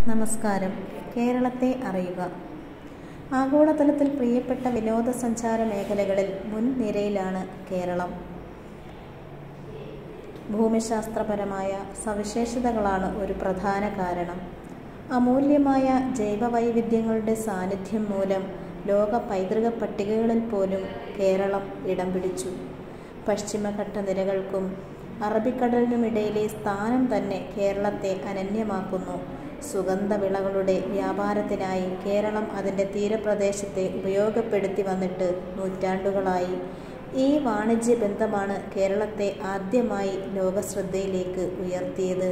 നമസ്കാരം കേരളത്തെ അറിയുക ആഗോളതലത്തിൽ പ്രിയപ്പെട്ട വിനോദസഞ്ചാര മേഖലകളിൽ മുൻനിരയിലാണ് കേരളം ഭൂമിശാസ്ത്രപരമായ സവിശേഷതകളാണ് ഒരു പ്രധാന കാരണം അമൂല്യമായ ജൈവവൈവിധ്യങ്ങളുടെ സാന്നിധ്യം മൂലം ലോക പൈതൃക പട്ടികകളിൽ പോലും കേരളം ഇടം പിടിച്ചു പശ്ചിമഘട്ട നിരകൾക്കും അറബിക്കടലിനുമിടയിലെ സ്ഥാനം തന്നെ കേരളത്തെ അനന്യമാക്കുന്നു സുഗന്ധവിളകളുടെ വ്യാപാരത്തിനായി കേരളം അതിൻ്റെ തീരപ്രദേശത്തെ ഉപയോഗപ്പെടുത്തി വന്നിട്ട് നൂറ്റാണ്ടുകളായി ഈ വാണിജ്യ ബന്ധമാണ് കേരളത്തെ ആദ്യമായി ലോകശ്രദ്ധയിലേക്ക് ഉയർത്തിയത്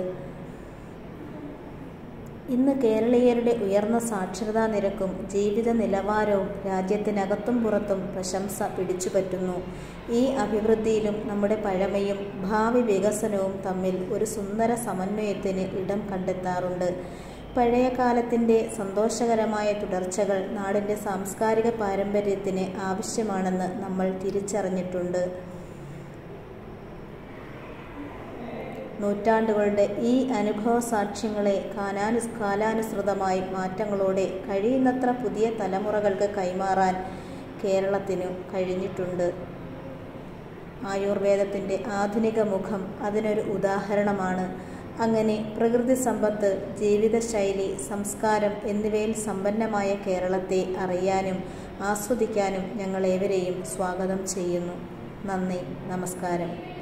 ഇന്ന് കേരളീയരുടെ ഉയർന്ന സാക്ഷരതാ നിരക്കും ജീവിത നിലവാരവും രാജ്യത്തിനകത്തും പുറത്തും പ്രശംസ പിടിച്ചുപറ്റുന്നു ഈ അഭിവൃദ്ധിയിലും നമ്മുടെ പഴമയും ഭാവി വികസനവും തമ്മിൽ ഒരു സുന്ദര സമന്വയത്തിന് ഇടം കണ്ടെത്താറുണ്ട് പഴയ കാലത്തിൻ്റെ സന്തോഷകരമായ തുടർച്ചകൾ നാടിൻ്റെ സാംസ്കാരിക പാരമ്പര്യത്തിന് ആവശ്യമാണെന്ന് നമ്മൾ തിരിച്ചറിഞ്ഞിട്ടുണ്ട് നൂറ്റാണ്ടുകളുടെ ഈ അനുഭവ സാക്ഷ്യങ്ങളെ കാലാനു കാലാനുസൃതമായി മാറ്റങ്ങളോടെ കഴിയുന്നത്ര പുതിയ തലമുറകൾക്ക് കൈമാറാൻ കേരളത്തിനു കഴിഞ്ഞിട്ടുണ്ട് ആയുർവേദത്തിൻ്റെ ആധുനിക മുഖം അതിനൊരു ഉദാഹരണമാണ് അങ്ങനെ പ്രകൃതി സമ്പത്ത് ജീവിതശൈലി സംസ്കാരം എന്നിവയിൽ സമ്പന്നമായ കേരളത്തെ അറിയാനും ആസ്വദിക്കാനും ഞങ്ങളേവരെയും സ്വാഗതം ചെയ്യുന്നു നന്ദി നമസ്കാരം